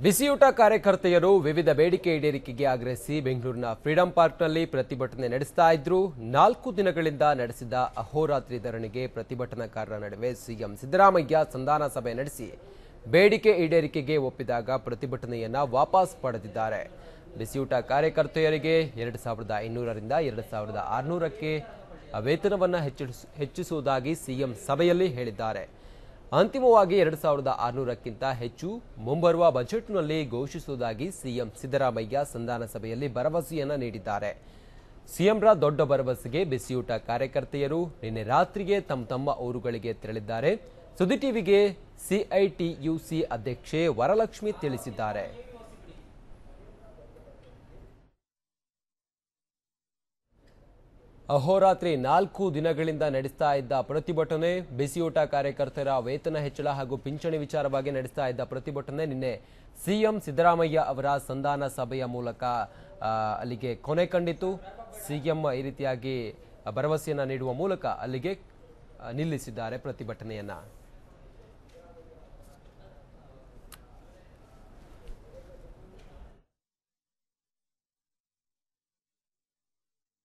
ಬಿಸಿಯೂಟ ಕಾರ್ಯಕರ್ತೆಯರು ವಿವಿಧ ಬೇಡಿಕೆ ಈಡೇರಿಕೆಗೆ ಆಗ್ರಹಿಸಿ ಬೆಂಗಳೂರಿನ ಫ್ರೀಡಂ ಪಾರ್ಕ್ನಲ್ಲಿ ಪ್ರತಿಭಟನೆ ನಡೆಸ್ತಾ ಇದ್ರು ನಾಲ್ಕು ದಿನಗಳಿಂದ ನಡೆಸಿದ ಅಹೋರಾತ್ರಿ ಧರಣಿಗೆ ಪ್ರತಿಭಟನಾಕಾರರ ನಡುವೆ ಸಿಎಂ ಸಿದ್ದರಾಮಯ್ಯ ಸಂಧಾನ ಸಭೆ ನಡೆಸಿ ಬೇಡಿಕೆ ಈಡೇರಿಕೆಗೆ ಒಪ್ಪಿದಾಗ ಪ್ರತಿಭಟನೆಯನ್ನ ವಾಪಸ್ ಪಡೆದಿದ್ದಾರೆ ಬಿಸಿಯೂಟ ಕಾರ್ಯಕರ್ತೆಯರಿಗೆ ಎರಡು ಸಾವಿರದ ಐನೂರರಿಂದ ಎರಡು ಸಾವಿರದ ಆರುನೂರಕ್ಕೆ ವೇತನವನ್ನು ಹೆಚ್ಚಿಸ ಹೆಚ್ಚಿಸುವುದಾಗಿ ಸಿಎಂ ಸಭೆಯಲ್ಲಿ ಹೇಳಿದ್ದಾರೆ ಅಂತಿಮವಾಗಿ ಎರಡು ಸಾವಿರದ ಆರುನೂರಕ್ಕಿಂತ ಹೆಚ್ಚು ಮುಂಬರುವ ಬಜೆಟ್ನಲ್ಲಿ ಘೋಷಿಸುವುದಾಗಿ ಸಿಎಂ ಸಿದ್ದರಾಮಯ್ಯ ಸಂಧಾನ ಸಭೆಯಲ್ಲಿ ಭರವಸೆಯನ್ನ ನೀಡಿದ್ದಾರೆ ಸಿಎಂರ ದೊಡ್ಡ ಭರವಸೆಗೆ ಬಿಸಿಯೂಟ ಕಾರ್ಯಕರ್ತೆಯರು ನಿನ್ನೆ ರಾತ್ರಿಗೆ ತಮ್ಮ ತಮ್ಮ ಊರುಗಳಿಗೆ ತೆರಳಿದ್ದಾರೆ ಸುದ್ದಿ ಟಿವಿಗೆ ಸಿಐಟಿಯುಸಿ ಅಧ್ಯಕ್ಷೆ ವರಲಕ್ಷ್ಮಿ ತಿಳಿಸಿದ್ದಾರೆ ಅಹೋರಾತ್ರಿ ನಾಲ್ಕು ದಿನಗಳಿಂದ ನಡೆಸ್ತಾ ಇದ್ದ ಪ್ರತಿಭಟನೆ ಬಿಸಿಯೂಟ ಕಾರ್ಯಕರ್ತರ ವೇತನ ಹೆಚ್ಚಳ ಹಾಗೂ ಪಿಂಚಣಿ ವಿಚಾರವಾಗಿ ನಡೆಸ್ತಾ ಇದ್ದ ಪ್ರತಿಭಟನೆ ನಿನ್ನೆ ಸಿಎಂ ಸಿದ್ದರಾಮಯ್ಯ ಅವರ ಸಂಧಾನ ಸಭೆಯ ಮೂಲಕ ಆ, ಅಲ್ಲಿಗೆ ಕೊನೆ ಕಂಡಿತು ಸಿಎಂ ಈ ರೀತಿಯಾಗಿ ಭರವಸೆಯನ್ನ ನೀಡುವ ಮೂಲಕ ಅಲ್ಲಿಗೆ ಆ, ನಿಲ್ಲಿಸಿದ್ದಾರೆ ಪ್ರತಿಭಟನೆಯನ್ನ